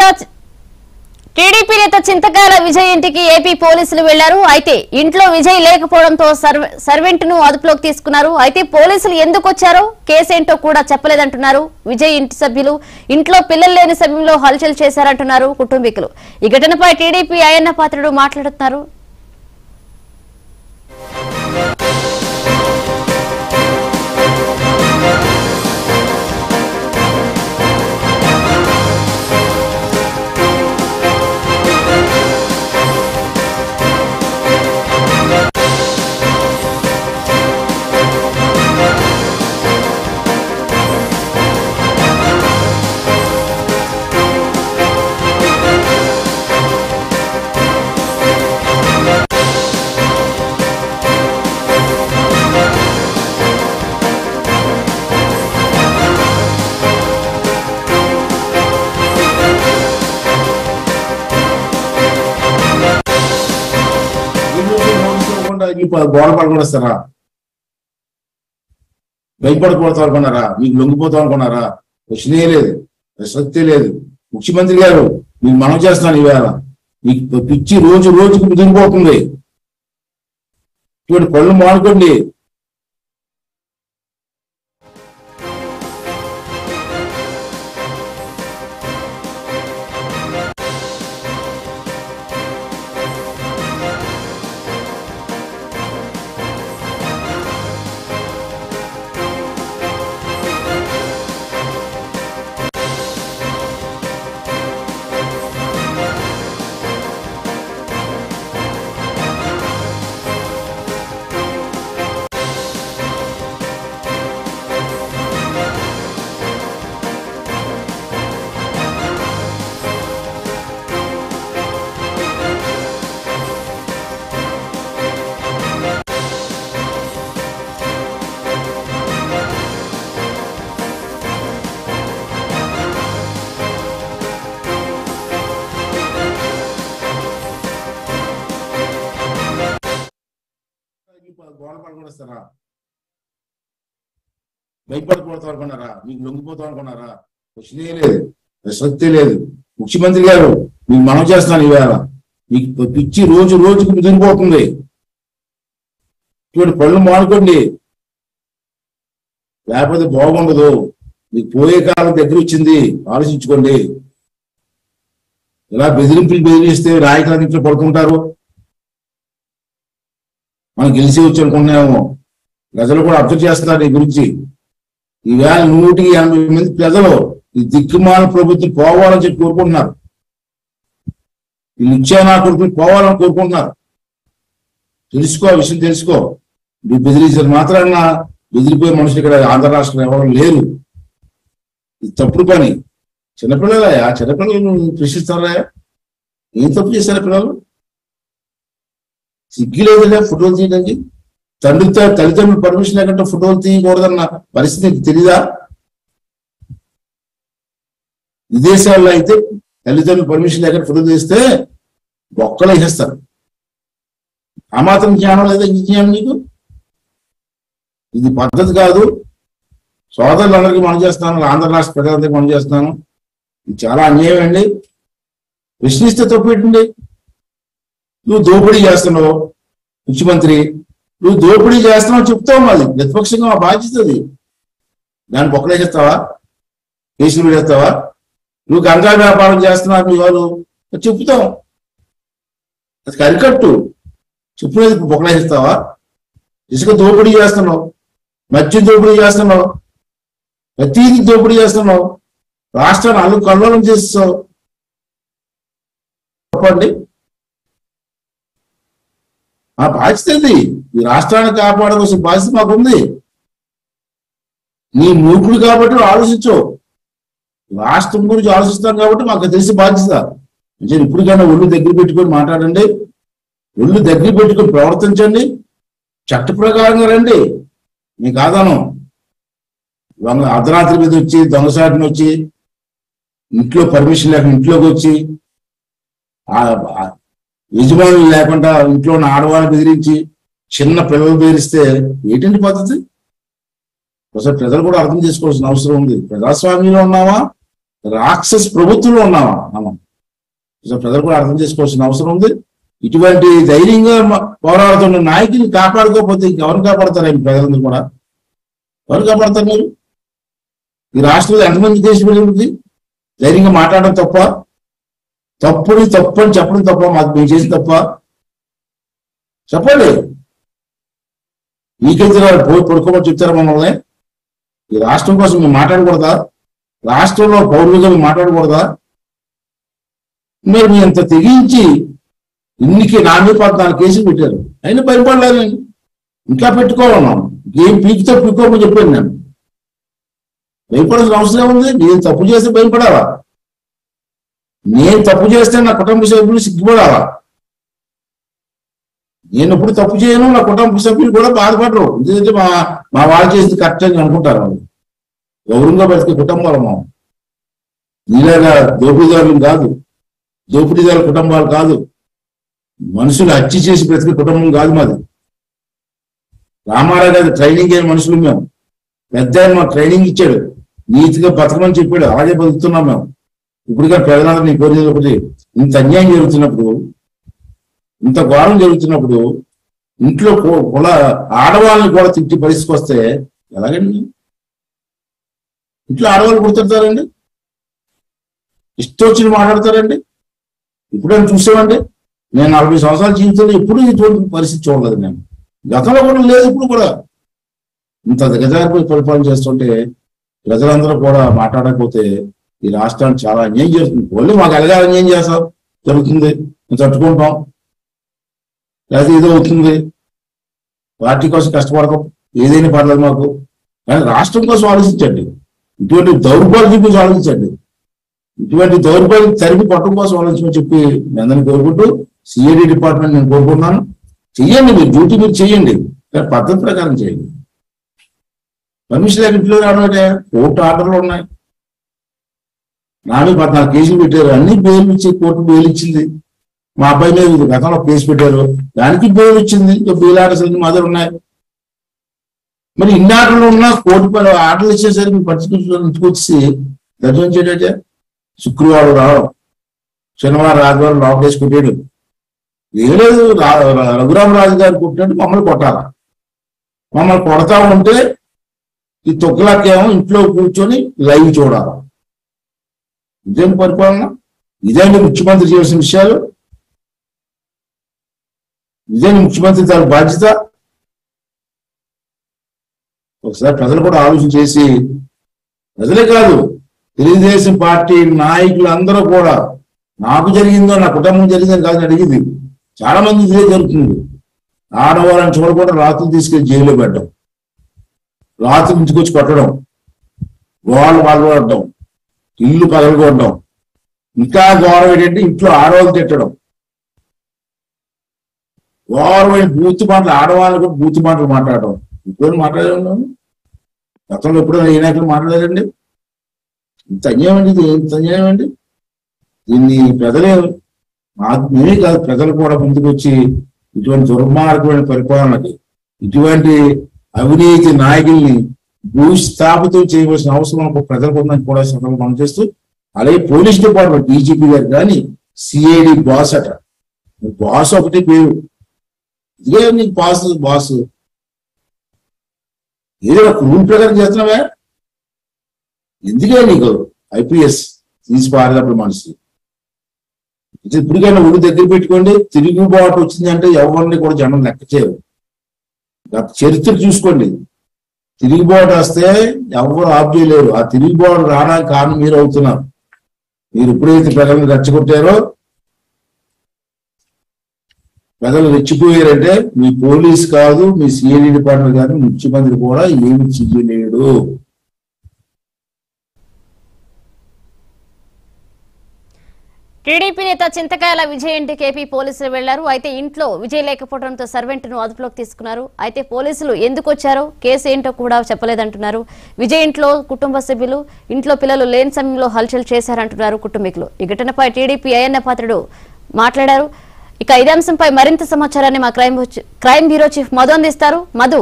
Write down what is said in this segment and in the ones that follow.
TDP నేత చింతకాయల విజయ్ ఇంటికి AP పోలీసులు వెళ్లారు అయితే ఇంట్లో విజయ్ లేకపోవడంతో సర్వెంట్ ను అదుపులోకి తీసుకున్నారు అయితే పోలీసులు ఎందుకు వచ్చారో కేసేంటో కూడా చెప్పలేదంటున్నారు విజయ్ ఇంటి సభ్యులు ఇంట్లో పిల్లలు లేని సమయంలో హల్చల్ చేశారంటున్నారు కుటుంబీకులు ఈ ఘటనపై టీడీపీ అయ్యన్న పాత్రుడు మాట్లాడుతున్నారు గోడ పడకుండా వస్తారా భయపడకూడదు అనుకున్నారా మీకు లొంగిపోతాం అనుకున్నారా క్వశ్చనే లేదు ప్రసక్తే లేదు ముఖ్యమంత్రి గారు మీకు మనం చేస్తున్నాను ఈవేళ మీకు పిచ్చి రోజు రోజుకు ముదిరిపోతుంది ఇటువంటి పళ్ళు మానుకోండి గోడ పడకుండా వస్తారా భయపడకూడదు అనుకున్నారా మీకు లొంగిపోతాం అనుకున్నారా క్వశ్చనే లేదు ప్రసక్తే లేదు ముఖ్యమంత్రి గారు మీకు మనం చేస్తున్నాను ఈవేళ మీకు పిచ్చి రోజు రోజుకు ముదిరిపోతుంది ఇటువంటి పళ్ళు మానుకోండి లేకపోతే బాగుండదు మీకు పోయే కాలం దగ్గర వచ్చింది ఆలోచించుకోండి ఇలా బెదిరింపులు బెదిరిస్తే నాయకుల ఇంట్లో పడుకుంటారు మనం గెలిచి వచ్చి అనుకున్నాము ప్రజలు కూడా అబ్జర్వ్ చేస్తున్నారు ఈ గురించి ఈవేళ నూటికి ఎనభై మంది ప్రజలు ఈ దిక్కుమాల ప్రభుత్వం పోవాలని చెప్పి కోరుకుంటున్నారు ఈ నిత్యానా కొడుకుని పోవాలని కోరుకుంటున్నారు తెలుసుకో ఆ విషయం తెలుసుకో మీరు బెదిరించారు మాత్రాన బెదిరిపోయే మనుషులు ఇక్కడ ఆంధ్ర రాష్ట్రంలో ఎవరు లేరు ఇది తప్పుడు పని చిన్నపిల్లలయా చిన్నపిల్లలు ప్రశ్నిస్తారా ఏం తప్పు చేశారా పిల్లలు సిగ్గు లేదులే ఫోటోలు తీయడానికి తండ్రితో తల్లిదండ్రులు పర్మిషన్ లేకుండా ఫోటోలు తీయకూడదన్న పరిస్థితి నీకు తెలీదా విదేశాల్లో అయితే తల్లిదండ్రులు పర్మిషన్ లేకుండా ఫోటో తీస్తే బొక్కలు వేసేస్తారు ఆ మాత్రం జ్ఞానం లేదా ఈ జ్ఞానం నీకు ఇది పద్ధతి కాదు సోదరులందరికీ మనం చేస్తున్నాను ఆంధ్ర రాష్ట్ర ప్రజలందరికీ మనం చేస్తున్నాను ఇది చాలా అన్యాయం అండి ప్రశ్నిస్తే తప్పేటండి నువ్వు దోపిడీ చేస్తున్నావు ముఖ్యమంత్రి నువ్వు దోపిడీ చేస్తున్నావు చెప్తావు మళ్ళీ ప్రతిపక్షంగా మా బాధ్యత అది దాన్ని బొక్కలేసేస్తావా కేసులు పెడతావా నువ్వు గంగా వ్యాపారం చేస్తున్నావు మీ వాళ్ళు చెప్తాం అది కరికట్టు చెప్పినది బొక్కలేసేస్తావా ఇసుక దోపిడీ చేస్తున్నావు మద్యం దోపిడీ చేస్తున్నావు ప్రతిదీ దోపిడీ చేస్తున్నావు రాష్ట్రాన్ని అల్లు కల్లోలం చేస్తావు చెప్పండి ఆ బాధ్యత ఇది ఈ రాష్ట్రాన్ని కాపాడవలసిన బాధ్యత మాకుంది నీ మూర్ఖుడు కాబట్టి నువ్వు ఆలోచించు రాష్ట్రం గురించి ఆలోచిస్తాం కాబట్టి మాకు తెలిసి బాధ్యత అంటే ఇప్పటికైనా ఒళ్ళు దగ్గర పెట్టుకొని మాట్లాడండి ఒళ్ళు దగ్గర పెట్టుకొని ప్రవర్తించండి చట్ట ప్రకారంగా రండి మీ కాదను దొంగ అర్ధరాత్రి మీద వచ్చి దొంగసాటిని వచ్చి ఇంట్లో పర్మిషన్ లేకుండా ఇంట్లోకి వచ్చి ఆ ఆ యజమానులు లేకుండా ఇంట్లో ఉన్న ఆడవాళ్ళని బెదిరించి చిన్న పిల్లలు బెదిరిస్తే ఏంటండి పద్ధతి ఒకసారి ప్రజలు కూడా అర్థం చేసుకోవాల్సిన అవసరం ఉంది ప్రజాస్వామ్యంలో ఉన్నావా రాక్షస్ ప్రభుత్వంలో ఉన్నామా మనం సో ప్రజలు కూడా అర్థం చేసుకోవాల్సిన అవసరం ఉంది ఇటువంటి ధైర్యంగా మ- పోరాడుతున్న నాయకుని కాపాడుకోకపోతే ఇంకెవరు కాపాడతారు ప్రజలందరూ కూడా ఎవరు కాపాడతారు మీరు ఈ రాష్ట్రంలో ఎంతమంది దేశ ప్రజలకి ధైర్యంగా మాట్లాడడం తప్ప తప్పుని తప్పు అని చెప్పడం తప్ప మాకు మేము చేసిన తప్ప చెప్పండి మీకైతే వారు పోయి పడుకోమని చెప్తారా మమ్మల్ని ఈ రాష్ట్రం కోసం మేము మాట్లాడకూడదా రాష్ట్రంలో పౌరులుగా మేము మాట్లాడకూడదా మీరు మీ అంత తెగించి ఇన్నికి నా మీద పద్నాలుగు కేసులు పెట్టారు అయినా భయపడలేదు ఇంకా పెట్టుకోవాలన్నాం ఏం పీకితో పీక్కోమని చెప్పాను నేను భయపడాల్సిన అవసరం ఉంది నేను తప్పు చేస్తే భయపడాలా నేను తప్పు చేస్తే నా కుటుంబ సభ్యులు సిగ్గుపడాలా నేను ఎప్పుడు తప్పు చేయను నా కుటుంబ సభ్యులు కూడా బాధపడరు ఎందుకంటే మా మా వాళ్ళు చేసింది కరెక్ట్ అని అనుకుంటారు వాళ్ళు గౌరవంగా బతికే కుటుంబాలు మా నీలాగా దోపిడీదారులు కాదు దోపిడీదారుల కుటుంబాలు కాదు మనుషులు హత్య చేసి బ్రతికే కుటుంబం కాదు మాది రామారావు గారి ట్రైనింగ్ అయిన మనుషులు మేము పెద్ద ఆయన మాకు ట్రైనింగ్ ఇచ్చాడు నీతిగా బతకమని చెప్పాడు అలాగే బతుకుతున్నాం మేము ఇప్పుడుగా ప్రజలందరూ నీ కోరేది ఒకటి ఇంత అన్యాయం జరుగుతున్నప్పుడు ఇంత ఘోరం జరుగుతున్నప్పుడు ఇంట్లో కూ- కుల ఆడవాళ్ళని కూడా తిట్టి పరిస్థితికి వస్తే ఎలాగండి ఇంట్లో ఆడవాళ్ళు గుర్తుంటారండి ఇష్టం వచ్చి మాట్లాడతారండి ఇప్పుడైనా చూసామండి నేను నలభై సంవత్సరాల జీవితంలో ఎప్పుడు ఇటువంటి పరిస్థితి చూడలేదు నేను గతంలో కూడా లేదు ఇప్పుడు కూడా ఇంత దిగజారిపోయి పరిపాలన చేస్తుంటే ప్రజలందరూ కూడా మాట్లాడకపోతే ఈ రాష్ట్రానికి చాలా అన్యాయం చేస్తుంది ఓన్లీ మాకు ఎలాగా అన్యాయం చేస్తాం జరుగుతుంది మేము తట్టుకుంటాం లేకపోతే ఏదో అవుతుంది పార్టీ కోసం కష్టపడతాం ఏదైనా పర్లేదు మాకు కానీ రాష్ట్రం కోసం ఆలోచించండి ఇటువంటి దౌర్బల్యం చూపించి ఆలోచించండి ఇటువంటి దౌర్బల్యం తరిమి పట్టడం కోసం ఆలోచించమని చెప్పి మీ అందరిని కోరుకుంటూ సిఐడి డిపార్ట్మెంట్ నేను కోరుకుంటున్నాను చెయ్యండి మీరు డ్యూటీ మీరు చెయ్యండి కానీ పద్ధతి ప్రకారం చేయండి పర్మిషన్ లేక ఇంట్లో రావడం అంటే కోర్టు ఆర్డర్లు ఉన్నాయి నాలుగు పద్నాలుగు కేసులు పెట్టారు అన్ని బెయిల్ ఇచ్చి కోర్టు బెయిల్ ఇచ్చింది మా అబ్బాయి మీద ఇది గతంలో కేసు పెట్టారు దానికి బెయిల్ ఇచ్చింది ఇంకా బెయిల్ ఆర్డర్స్ అన్ని మా దగ్గర ఉన్నాయి మరి ఇన్ని ఆర్డర్లు ఉన్నా కోర్టు పని ఆర్డర్లు ఇచ్చేసరికి పరిస్థితుల్లో ఇంటికి వచ్చి దర్శనం చేయడంటే శుక్రవారం రావడం శనివారం ఆదివారం లోపల వేసి కొట్టాడు ఏం లేదు రా- రా- రఘురామరాజు గారు కొట్టినట్టు మమ్మల్ని కొట్టాలా మమ్మల్ని కొడతా ఉంటే ఈ తొక్కలకేమో ఇంట్లో కూర్చొని లైవ్ చూడాలి ఇదేం పరిపాలన ఇదేంటి ముఖ్యమంత్రి చేయాల్సిన విషయాలు ఇదేంటి ముఖ్యమంత్రి దాని బాధ్యత ఒకసారి ప్రజలు కూడా ఆలోచన చేసి ప్రజలే కాదు తెలుగుదేశం పార్టీ నాయకులు అందరూ కూడా నాకు జరిగిందో నా కుటుంబం జరిగిందని కాదని అడిగింది చాలా మంది ఇదే జరుగుతుంది ఆడవాళ్ళని చూడకుండా రాత్రులు తీసుకెళ్లి జైల్లో పెట్టడం రాత్రి ఇంటికి వచ్చి కొట్టడం గోడలు పగలగొట్టడం ఇల్లు పగలగొట్టడం ఇంకా ఘోరం ఏంటంటే ఇంట్లో ఆడవాళ్ళు తిట్టడం ఘోరమైన బూతు మాటలు ఆడవాళ్ళు కూడా బూతు మాటలు మాట్లాడడం ఇప్పుడు మాట్లాడారు గతంలో ఎప్పుడైనా ఏ నాయకులు మాట్లాడారండి ఇంత అన్యాయం అండి ఇది ఇంత అన్యాయం అండి దీన్ని ప్రజలే మా మేమే కాదు ప్రజలు కూడా ముందుకు వచ్చి ఇటువంటి దుర్మార్గమైన పరిపాలనకి ఇటువంటి అవినీతి నాయకుల్ని భూస్థాపితం చేయవలసిన అవసరం ఒక ప్రజలకు ఉందని కూడా సందర్భంగా మనం చేస్తూ అలాగే పోలీస్ డిపార్ట్మెంట్ డీజీపీ గారు కానీ సిఐడి బాస్ అట బాస్ ఒకటి పేరు ఇదే నీకు బాస్ బాస్ ఏదో ఒక రూల్ ప్రకారం చేస్తున్నావా ఎందుకే నీకు ఐపీఎస్ తీసి పారేటప్పుడు మనిషి ఇది ఇప్పటికైనా ఊరి దగ్గర పెట్టుకోండి తిరుగుబాటు వచ్చింది అంటే ఎవరిని కూడా జనం లెక్క చేయరు గత చరిత్ర చూసుకోండి తిరుగుబాటు వస్తే ఎవరు ఆఫ్ చేయలేరు ఆ తిరుగుబాటు రావడానికి కారణం మీరు అవుతున్నారు మీరు ఎప్పుడైతే ప్రజలను రెచ్చగొట్టారో ప్రజలు రెచ్చిపోయారంటే మీ పోలీస్ కాదు మీ సిఐడి డిపార్ట్మెంట్ కాదు మీ ముఖ్యమంత్రి కూడా ఏమి చెయ్యలేడు టీడీపీ నేత చింతకాయల విజయ్ ఇంటికి ఏపీ పోలీసులు వెళ్లారు అయితే ఇంట్లో విజయ్ లేకపోవడంతో సర్వెంట్ ను అదుపులోకి తీసుకున్నారు అయితే పోలీసులు ఎందుకు వచ్చారో కేసు ఏంటో కూడా చెప్పలేదంటున్నారు విజయ్ ఇంట్లో కుటుంబ సభ్యులు ఇంట్లో పిల్లలు లేని సమయంలో హల్చల్ చేశారంటున్నారు కుటుంబీకులు ఈ ఘటనపై టీడీపీ అయ్యన్న పాత్రుడు మాట్లాడారు ఇక ఇదే అంశంపై మరింత సమాచారాన్ని మా క్రైమ్ బ్యూచ్- క్రైమ్ బ్యూరో చీఫ్ మధు అందిస్తారు మధు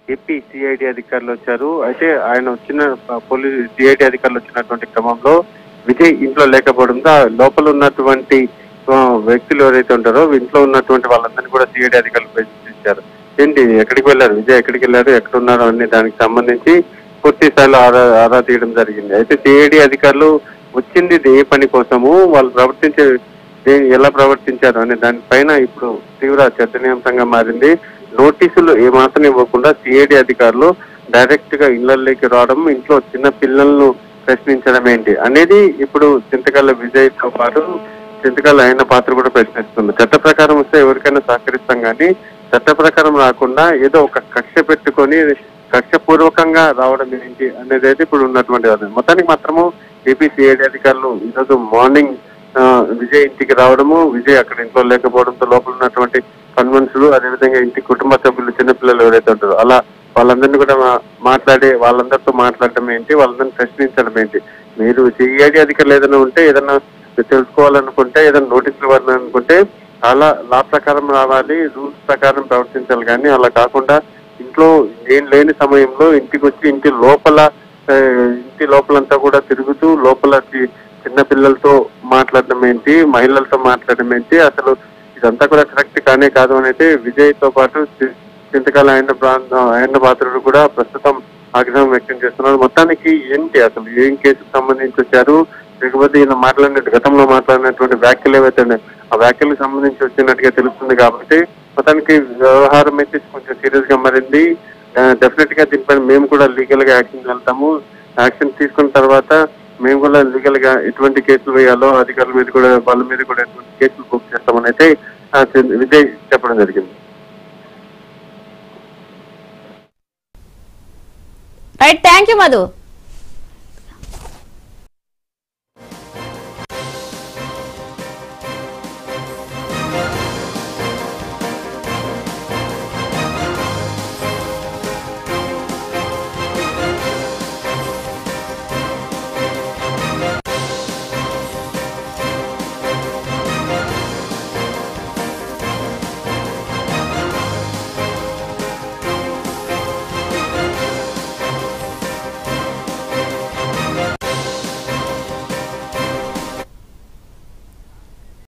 ఏపీ సిఐడి అధికారులు వచ్చారు అయితే ఆయన వచ్చిన ఆ, పోలీస్ సిఐడి అధికారులు వచ్చినటువంటి క్రమంలో విజయ్ ఇంట్లో లేకపోవడంతో ఆ లోపల ఉన్నటువంటి ఆ, వ్యక్తులు ఎవరైతే ఉంటారో ఇంట్లో ఉన్నటువంటి వాళ్ళందరినీ కూడా సిఐడి అధికారులు ప్రశ్నించారు ఏంటి ఎక్కడికి వెళ్ళారు విజయ్ ఎక్కడికి వెళ్ళారు ఎక్కడ ఉన్నారు అనే దానికి సంబంధించి పూర్తి స్థాయిలో ఆరా ఆరా తీయడం జరిగింది అయితే సిఐడి అధికారులు వచ్చింది ఏ పని కోసము వాళ్ళు ప్రవర్తించే ఏ- ఎలా ప్రవర్తించారు అనే దానిపైన ఇప్పుడు తీవ్ర చర్చనీయాంశంగా మారింది నోటీసులు ఏమాత్రం ఇవ్వకుండా సిఐడి అధికారులు డైరెక్ట్ గా ఇళ్లలోకి రావడం ఇంట్లో చిన్న పిల్లలను ప్రశ్నించడం ఏంటి అనేది ఇప్పుడు చింతకల్ల విజయ్ తో పాటు చింతకల్ల అయిన పాత్ర కూడా ప్రశ్నిస్తుంది చట్ట ప్రకారం వస్తే ఎవరికైనా సహకరిస్తాం కానీ చట్ట ప్రకారం రాకుండా ఏదో ఒక కక్ష పెట్టుకొని కక్ష పూర్వకంగా రావడం ఏంటి అనేది అయితే ఇప్పుడు ఉన్నటువంటి వాదన. మొత్తానికి మాత్రము ఏపీ సిఐడి అధికారులు ఈరోజు మార్నింగ్ ఆ, విజయ్ ఇంటికి రావడము విజయ్ అక్కడ ఇంట్లో లేకపోవడంతో లోపల ఉన్నటువంటి పని మనుషులు అదేవిధంగా ఇంటి కుటుంబ సభ్యులు చిన్నపిల్లలు ఎవరైతే ఉంటారో అలా వాళ్ళందరినీ కూడా మా- మాట్లాడి వాళ్ళందరితో మాట్లాడటం ఏంటి వాళ్ళందరినీ ప్రశ్నించడం ఏంటి మీరు సిఐడి అధికారులు ఏదైనా ఉంటే ఏదైనా తెలుసుకోవాలనుకుంటే ఏదైనా నోటీసులు ఇవ్వాలనుకుంటే అలా లా ప్రకారం రావాలి రూల్స్ ప్రకారం ప్రవర్తించాలి కానీ అలా కాకుండా ఇంట్లో ఏం లేని సమయంలో ఇంటికి వచ్చి ఇంటి లోపల ఆ, ఇంటి లోపలంతా కూడా తిరుగుతూ లోపల చి- చిన్న పిల్లలతో మాట్లాడడం ఏంటి మహిళలతో మాట్లాడడం ఏంటి అసలు ఇదంతా కూడా కరెక్ట్ కానే కాదు అని అయితే విజయ్ తో పాటు చి- చింతకాల ఆయన ప్రాంతం ఆయన పాత్రుడు కూడా ప్రస్తుతం ఆగ్రహం వ్యక్తం చేస్తున్నారు మొత్తానికి ఏంటి అసలు ఏం కేసుకు సంబంధించి వచ్చారు లేకపోతే ఈయన మాట్లాడినట్టు గతంలో మాట్లాడినటువంటి వ్యాఖ్యలు ఏవైతే ఉన్నాయో, ఆ వ్యాఖ్యలకు సంబంధించి వచ్చినట్టుగా తెలుస్తుంది కాబట్టి మొత్తానికి వ్యవహారం అయితే కొంచెం సీరియస్ గా మారింది డెఫినెట్ గా దీనిపైన మేము కూడా లీగల్ గా యాక్షన్ వెళ్తాము యాక్షన్ తీసుకున్న తర్వాత మేము కూడా లీగల్ గా ఎటువంటి కేసులు వేయాలో అధికారుల మీద కూడా వాళ్ళ మీద కూడా ఎటువంటి కేసులు బుక్ చేస్తామని అయితే ఆ, విజయ్ చెప్పడం జరిగింది రైట్ థ్యాంక్ యూ మధు